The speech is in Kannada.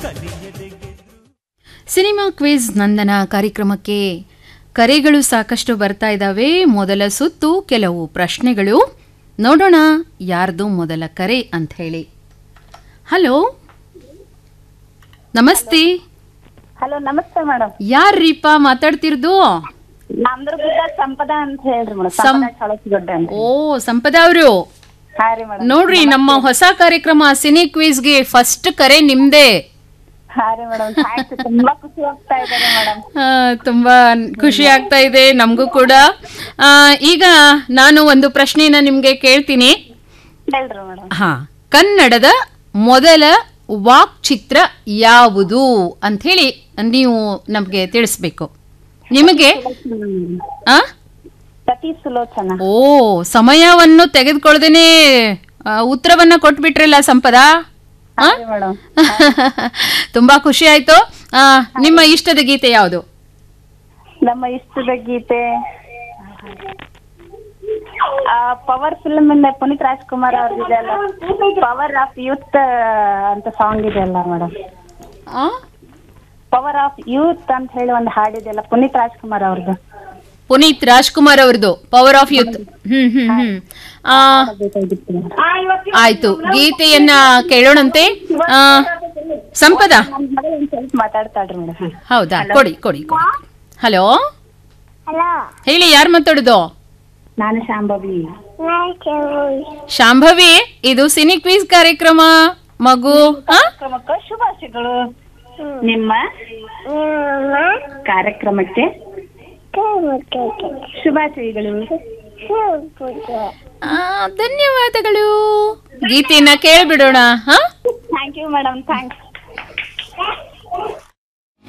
ಸಿನಿಮಾ ಕ್ವಿಜ್ ನಂದನ ಕಾರ್ಯಕ್ರಮಕ್ಕೆ ಕರೆಗಳು ಸಾಕಷ್ಟು ಬರ್ತಾ ಇದ್ದಾವೆ ಮೊದಲ ಸುತ್ತು ಕೆಲವು ಪ್ರಶ್ನೆಗಳು ನೋಡೋಣ ಯಾರ್ದು ಮೊದಲ ಕರೆ ಅಂತ ಹೇಳಿ ಹಲೋ ನಮಸ್ತೆ ಹಲೋ ನಮಸ್ತೆ ಮೇಡಮ್ ಯಾರ್ರೀಪ ಮಾತಾಡ್ತಿರ್ದು ನಮ್ದ್ರ ಗುಡ್ಡ ಸಂಪದ ಅಂತ ಹೇಳ್ರಿ ಮೇಡಮ್ ಸಂ- ಸಂಪದ ಚಳಸಿಗುಡ್ಡ ಅಂತ ಓ ಸಂಪದ ಅವರು ಹಾ ರೀ ಮೇಡಮ್ ನೋಡ್ರಿ ನಮ್ಮ ಹೊಸ ಕಾರ್ಯಕ್ರಮ ಸಿನಿ ಕ್ವಿಜ್ಗೆ ಫಸ್ಟ್ ಕರೆ ನಿಮ್ದೇ ಹಾ ರೀ ಮೇಡಮ್ ಥ್ಯಾಂಕ್ಸ್ ತುಂಬಾ ಖುಷಿ ಆಗ್ತಾ ಇದ್ದಾರೆ ಮೇಡಮ್ ಆ, ತುಂಬಾ ಖುಷಿ ಆಗ್ತಾ ಇದೆ ನಮಗೂ ಕೂಡ ಆ, ಈಗ ನಾನು ಒಂದು ಪ್ರಶ್ನೆನ ನಿಮ್ಗೆ ಕೇಳ್ತೀನಿ ಹೇಳ್ರಿ ಮೇಡಮ್ ಹಾ ಕನ್ನಡದ ಮೊದಲ ವಾಕ್ ಚಿತ್ರ ಯಾವುದು ಅಂತ ಹೇಳಿ ನೀವು ನಮಗೆ ತಿಳಿಸ್ಬೇಕು ನಿಮಗೆ ಆ ಸತಿ ಸುಲೋಚನ ಓ ಸಮಯವನ್ನು ತೆಗೆದುಕೊಳ್ಳದೇನೆ ಉತ್ತರವನ್ನ ಕೊಟ್ಬಿಟ್ರಲ್ಲ ಸಂಪದ ಆ? ಹಾ ರೀ ಮೇಡಮ್ ತುಂಬಾ ಖುಷಿ ಆಯ್ತು ಆ, ನಿಮ್ಮ ಇಷ್ಟದ ಗೀತೆ ಯಾವುದು ನಮ್ಮ ಇಷ್ಟದ ಗೀತೆ ಪವರ್ ಫಿಲ್ಮ್ ಇಂದ ಪುನೀತ್ ರಾಜ್ಕುಮಾರ್ ಅವ್ರದ್ದು ಅಲ್ಲ ಪವರ್ ಆಫ್ ಯೂತ್ ಅಂತ ಸಾಂಗ್ ಇದೆ ಅಲ್ಲ ಮೇಡಮ್ ಆ? ಪವರ್ ಆಫ್ ಯೂತ್ ಅಂತ ಹೇಳಿ ಒಂದು ಹಾಡಿದೆಲ್ಲ ಪುನೀತ್ ರಾಜ್ಕುಮಾರ್ ಅವ್ರದ್ದು ಪುನೀತ್ ರಾಜ್ಕುಮಾರ್ ಅವ್ರದ್ದು ಪವರ್ ಆಫ್ ಯೂತ್ ಹ್ಮ್ ಹ್ಮ್ ಹ್ಮ್ ಆ, ಬೇಕಾಗಿತ್ತು ಆಯ್ತು ಗೀತೆಯನ್ನ ಕೇಳೋಣಂತೆ ಆ, ಸಂಪದ ನನ್ ಮಗಳು ಒಂದ್ ಸ್ವಲ್ಪ ಮಾತಾಡ್ತಾಳ್ರಿ ಮೇಡಮ್ ಹೌದಾ ಕೊಡಿ ಕೊಡಿ ಕೊಡಿ ಹಲೋ ಹಲೋ ಹೇಳಿ ಯಾರು ಮಾತಾಡುದು ನಾನು ಶಾಂಭವಿ ಶಾಂಭವಿ ಇದು ಸಿನಿ ಕ್ವೀಸ್ ಕಾರ್ಯಕ್ರಮ ಮಗು ಆ? ಕಾರ್ಯಕ್ರಮಕ್ಕೆ ಶುಭಾಶಯಗಳು ನಿಮ್ಮ ಕಾರ್ಯಕ್ರಮಕ್ಕೆ ಶುಭಾಶಯಗಳು ಆ, ಧನ್ಯವಾದಗಳು ಗೀತೆಯನ್ನ ಕೇಳ್ಬಿಡೋಣ ಹಾ ಥ್ಯಾಂಕ್ ಯು ಮೇಡಮ್ ಥ್ಯಾಂಕ್ಸ್